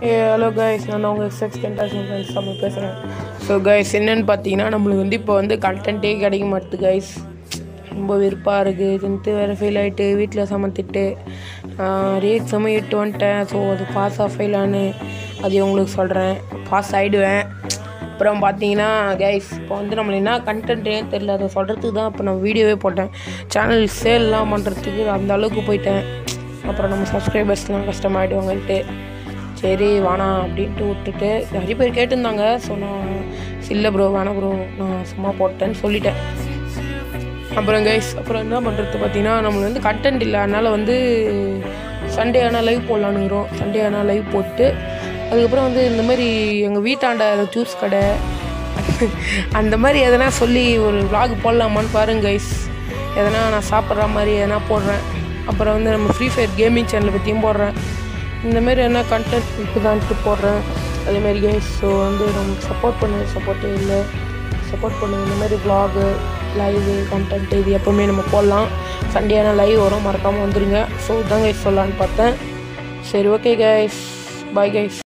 hello guys நான் உங்கள் எக்ஸெக்ஸ் கென்டாஷன் friends Tamil பேசுகிறேன் ஸோ கைஸ் என்னென்னு பார்த்தீங்கன்னா நம்மளுக்கு வந்து இப்போ வந்து கண்டென்ட்டே கிடைக்க மாட்டுது கைஸ் ரொம்ப வெறுப்பாக இருக்குது டென்த்து வேறு ஃபெயில் ஆகிட்டு வீட்டில் சமத்திட்டு ரே எக்ஸாமும் எட்டு வந்துட்டேன் ஸோ அது பாஸ் ஆஃப் ஃபெயிலானு அது உங்களுக்கு சொல்கிறேன் பாஸ் ஆகிடுவேன் அப்புறம் பார்த்தீங்கன்னா கைஸ் இப்போ வந்து நம்மள என்ன கண்டென்ட்டே தெரில அதை சொல்கிறதுக்கு தான் இப்போ நான் வீடியோவே போட்டேன் சேனல் சேல்லாம் பண்ணுறதுக்கு அந்த அளவுக்கு போயிட்டேன் அப்புறம் நம்ம சப்ஸ்கிரைபர்ஸ்லாம் கஷ்டமாயிடுவாங்கன்ட்டு சரி வேணாம் அப்படின்ட்டு விட்டுட்டு நிறைய பேர் கேட்டிருந்தாங்க ஸோ நான் இல்லை ப்ரோ வேணாம் ப்ரோ நான் சும்மா போட்டேன்னு சொல்லிட்டேன் அப்புறம் கைஸ் அப்புறம் என்ன பண்ணுறது பார்த்தீங்கன்னா நம்மளுக்கு வந்து கண்டென்ட் இல்லை அதனால் வந்து சண்டே ஆனால் லைவ் போடலான்னுக்கிறோம் சண்டே ஆனால் லைவ் போட்டு அதுக்கப்புறம் வந்து இந்த மாதிரி எங்கள் வீட்டாண்ட ஜூஸ் கடை அந்த மாதிரி எதனா சொல்லி ஒரு vlog போடலாமான்னு பாருங்க கைஸ் எதனா நான் சாப்பிட்ற மாதிரி எதனா போடுறேன் அப்புறம் வந்து நம்ம ஃப்ரீ ஃபயர் கேமிங் சேனலை பற்றியும் போடுறேன் இந்த மாதிரி என்ன கண்டென்ட் இருக்குதான்ட்டு போடுறேன் அதேமாரி கைஸ் ஸோ வந்து நமக்கு சப்போர்ட் பண்ணு சப்போர்ட்டே இல்லை சப்போர்ட் பண்ணுங்க இந்த மாதிரி vlog லைவு கண்டென்ட் இது எப்போவுமே நம்ம போடலாம் சண்டே ஆனால் லைவ் வரும் மறக்காமல் வந்துடுங்க ஸோ இதான் கைஸ் சொல்லலான்னு பார்த்தேன் சரி ஓகே கைஸ் பாய் கைஸ்